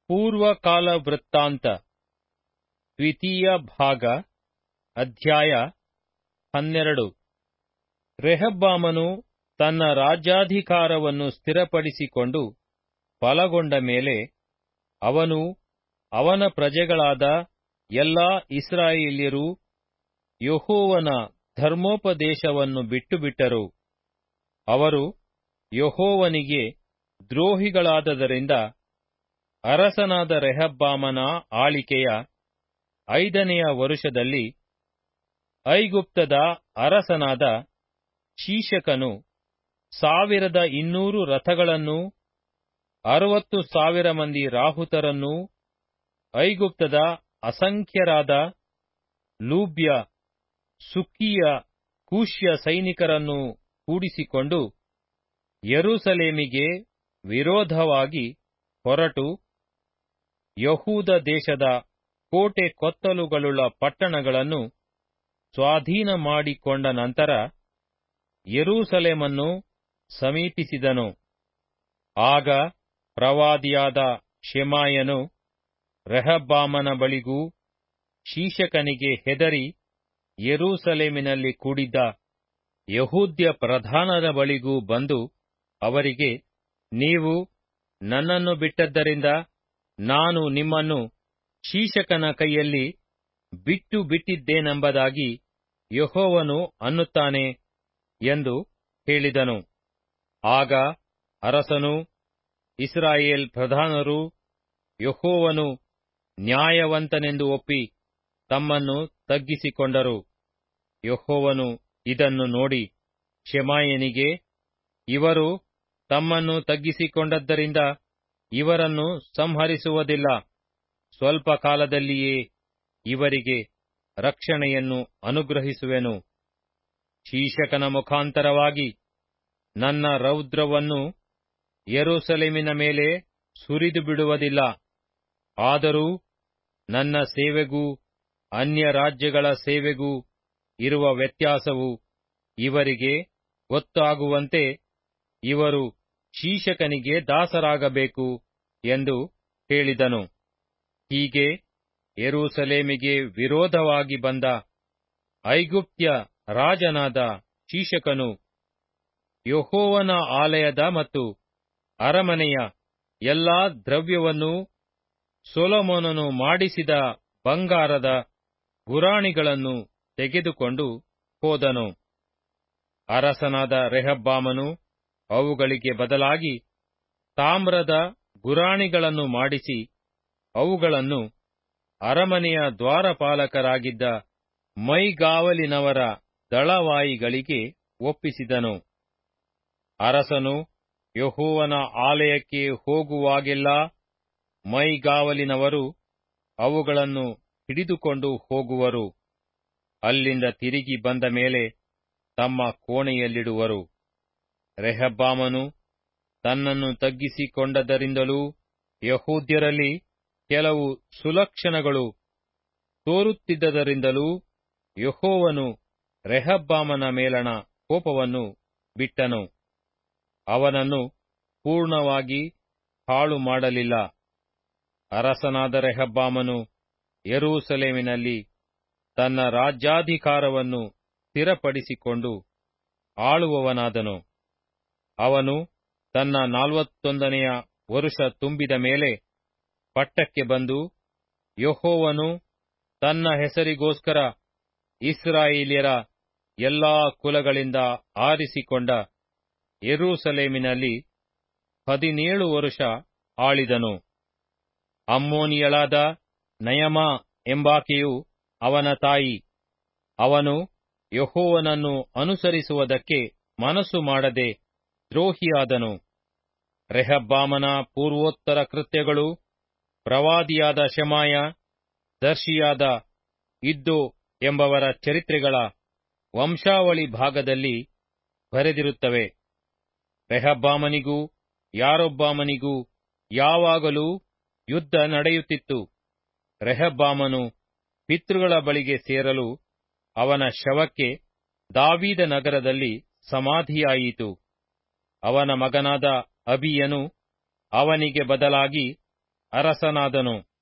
ಪೂರ್ವಕಾಲ ವೃತ್ತಾಂತ ದ್ವಿತೀಯ ಭಾಗ ಅಧ್ಯಾಯ ಹನ್ನೆರಡು ರೆಹಬ್ಬಾಮನು ತನ್ನ ರಾಜ್ಯಾಧಿಕಾರವನ್ನು ಸ್ಥಿರಪಡಿಸಿಕೊಂಡು ಬಲಗೊಂಡ ಮೇಲೆ ಅವನು ಅವನ ಪ್ರಜೆಗಳಾದ ಎಲ್ಲಾ ಇಸ್ರಾಯೇಲ್ಯರೂ ಯೆಹೋವನ ಧರ್ಮೋಪದೇಶವನ್ನು ಬಿಟ್ಟುಬಿಟ್ಟರು ಅವರು ಯೆಹೋವನಿಗೆ ದ್ರೋಹಿಗಳಾದದರಿಂದ ಅರಸನಾದ ರೆಹಬ್ಬಾಮನ ಆಳಿಕೆಯ ಐದನೆಯ ವರುಷದಲ್ಲಿ ಐಗುಪ್ತದ ಅರಸನಾದ ಶೀಶಕನು ಸಾವಿರದ ಇನ್ನೂರು ರಥಗಳನ್ನೂ ಅರವತ್ತು ಸಾವಿರ ಮಂದಿ ರಾಹುತರನ್ನೂ ಐಗುಪ್ತದ ಅಸಂಖ್ಯರಾದ ಲೂಬ್ಯ ಸುಕ್ಕೀಯ ಕೂಷ್ಯ ಸೈನಿಕರನ್ನು ಕೂಡಿಸಿಕೊಂಡು ಯೆರೂಸಲೇಮಿಗೆ ವಿರೋಧವಾಗಿ ಹೊರಟು ಯಹೂದ ದೇಶದ ಕೋಟೆ ಕೊತ್ತಲುಗಳುಳ್ಳ ಪಟ್ಟಣಗಳನ್ನು ಸ್ವಾಧೀನ ಮಾಡಿಕೊಂಡ ನಂತರ ಯೆರೂಸಲೇಮನ್ನು ಸಮೀಪಿಸಿದನು ಆಗ ಪ್ರವಾದಿಯಾದ ಶೆಮಾಯನು ರೆಹಬ್ಬಾಮನ ಬಳಿಗೂ ಶೀಶಕನಿಗೆ ಹೆದರಿ ಯೆರೂಸಲೇಮಿನಲ್ಲಿ ಕೂಡಿದ್ದ ಯಹೂದ್ಯ ಪ್ರಧಾನರ ಬಳಿಗೂ ಬಂದು ಅವರಿಗೆ ನೀವು ನನ್ನನ್ನು ಬಿಟ್ಟದ್ದರಿಂದ ನಾನು ನಿಮ್ಮನ್ನು ಶೀಶಕನ ಕೈಯಲ್ಲಿ ಬಿಟ್ಟು ಬಿಟ್ಟಿದ್ದೇನೆಂಬುದಾಗಿ ಯೆಹೋವನು ಅನ್ನುತ್ತಾನೆ ಎಂದು ಹೇಳಿದನು ಆಗ ಅರಸನು ಇಸ್ರಾಯೇಲ್ ಪ್ರಧಾನರು ಯೆಹೋವನು ನ್ಯಾಯವಂತನೆಂದು ಒಪ್ಪಿ ತಮ್ಮನ್ನು ತಗ್ಗಿಸಿಕೊಂಡರು ಯೆಹೋವನು ಇದನ್ನು ನೋಡಿ ಶೆಮಾಯನಿಗೆ ಇವರು ತಮ್ಮನ್ನು ತಗ್ಗಿಸಿಕೊಂಡದ್ದರಿಂದ ಇವರನ್ನು ಸಂಹರಿಸುವುದಿಲ್ಲ ಸ್ವಲ್ಪ ಕಾಲದಲ್ಲಿಯೇ ಇವರಿಗೆ ರಕ್ಷಣೆಯನ್ನು ಅನುಗ್ರಹಿಸುವೆನು ಶೀಶಕನ ಮುಖಾಂತರವಾಗಿ ನನ್ನ ರೌದ್ರವನ್ನು ಯೆರೂಸಲೇಮಿನ ಮೇಲೆ ಸುರಿದು ಬಿಡುವುದಿಲ್ಲ ಆದರೂ ನನ್ನ ಸೇವೆಗೂ ಅನ್ಯ ರಾಜ್ಯಗಳ ಸೇವೆಗೂ ಇರುವ ವ್ಯತ್ಯಾಸವು ಇವರಿಗೆ ಗೊತ್ತಾಗುವಂತೆ ಇವರು ಶೀಶಕನಿಗೆ ದಾಸರಾಗಬೇಕು ಎಂದು ಹೇಳಿದನು ಹೀಗೆ ಯೆರೂಸಲೇಮಿಗೆ ವಿರೋಧವಾಗಿ ಬಂದ ಐಗುಪ್ತ್ಯ ರಾಜನಾದ ಶೀಶಕನು ಯೆಹೋವನ ಆಲಯದ ಮತ್ತು ಅರಮನೆಯ ಎಲ್ಲಾ ದ್ರವ್ಯವನ್ನೂ ಸೊಲೊಮೋನನು ಮಾಡಿಸಿದ ಬಂಗಾರದ ಗುರಾಣಿಗಳನ್ನು ತೆಗೆದುಕೊಂಡು ಹೋದನು ಅರಸನಾದ ರೆಹಬ್ಬಾಮನು ಅವುಗಳಿಗೆ ಬದಲಾಗಿ ತಾಮ್ರದ ಗುರಾಣಿಗಳನ್ನು ಮಾಡಿಸಿ ಅವುಗಳನ್ನು ಅರಮನೆಯ ದ್ವಾರಪಾಲಕರಾಗಿದ್ದ ಮೈಗಾವಲಿನವರ ದಳವಾಯಿಗಳಿಗೆ ಒಪ್ಪಿಸಿದನು ಅರಸನು ಯೆಹೋವನ ಆಲಯಕ್ಕೆ ಹೋಗುವಾಗೆಲ್ಲಾ ಮೈಗಾವಲಿನವರು ಅವುಗಳನ್ನು ಹಿಡಿದುಕೊಂಡು ಹೋಗುವರು ಅಲ್ಲಿಂದ ತಿರುಗಿ ಬಂದ ಮೇಲೆ ತಮ್ಮ ಕೋಣೆಯಲ್ಲಿಡುವರು ರೆಹಬ್ಬಾಮನು ತನ್ನನ್ನು ತಗ್ಗಿಸಿಕೊಂಡದರಿಂದಲೂ ಯಹೂದ್ಯರಲ್ಲಿ ಕೆಲವು ಸುಲಕ್ಷಣಗಳು ತೋರುತ್ತಿದ್ದದರಿಂದಲೂ ಯೆಹೋವನು ರೆಹಬ್ಬಾಮನ ಮೇಲಣ ಕೋಪವನ್ನು ಬಿಟ್ಟನು ಅವನನ್ನು ಪೂರ್ಣವಾಗಿ ಹಾಳು ಮಾಡಲಿಲ್ಲ ಅರಸನಾದ ರೆಹಬ್ಬಾಮನು ಯೆರೂಸಲೇಮಿನಲ್ಲಿ ತನ್ನ ರಾಜ್ಯಾಧಿಕಾರವನ್ನು ಸ್ಥಿರಪಡಿಸಿಕೊಂಡು ಆಳುವವನಾದನು ಅವನು ತನ್ನ ನಾಲ್ವತ್ತೊಂದನೆಯ ವರುಷ ತುಂಬಿದ ಮೇಲೆ ಪಟ್ಟಕ್ಕೆ ಬಂದು ಯೆಹೋವನು ತನ್ನ ಹೆಸರಿಗೋಸ್ಕರ ಇಸ್ರಾಯೇಲ್ಯರ ಎಲ್ಲಾ ಕುಲಗಳಿಂದ ಆರಿಸಿಕೊಂಡ ಯೆರೂಸಲೇಮಿನಲ್ಲಿ ಹದಿನೇಳು ವರುಷ ಆಳಿದನು ಅಮ್ಮೋನಿಯಳಾದ ನಯಮ ಎಂಬಾಕೆಯು ಅವನ ತಾಯಿ ಅವನು ಯೆಹೋವನನ್ನು ಅನುಸರಿಸುವುದಕ್ಕೆ ಮನಸ್ಸು ಮಾಡದೆ ದ್ರೋಹಿಯಾದನು ರೆಹಬ್ಬಾಮನ ಪೂರ್ವೋತ್ತರ ಕೃತ್ಯಗಳು ಪ್ರವಾದಿಯಾದ ಶಮಾಯ ದರ್ಶಿಯಾದ ಇದ್ದೋ ಎಂಬವರ ಚರಿತ್ರೆಗಳ ವಂಶಾವಳಿ ಭಾಗದಲ್ಲಿ ಬರೆದಿರುತ್ತವೆ ರೆಹಬ್ಬಾಮನಿಗೂ ಯಾರೊಬ್ಬಾಮನಿಗೂ ಯಾವಾಗಲೂ ಯುದ್ಧ ನಡೆಯುತ್ತಿತ್ತು ರೆಹಬ್ಬಾಮನು ಪಿತೃಗಳ ಬಳಿಗೆ ಸೇರಲು ಅವನ ಶವಕ್ಕೆ ದಾವೀದ ನಗರದಲ್ಲಿ ಸಮಾಧಿಯಾಯಿತು ಅವನ ಮಗನಾದ ಅಬಿಯನು ಅವನಿಗೆ ಬದಲಾಗಿ ಅರಸನಾದನು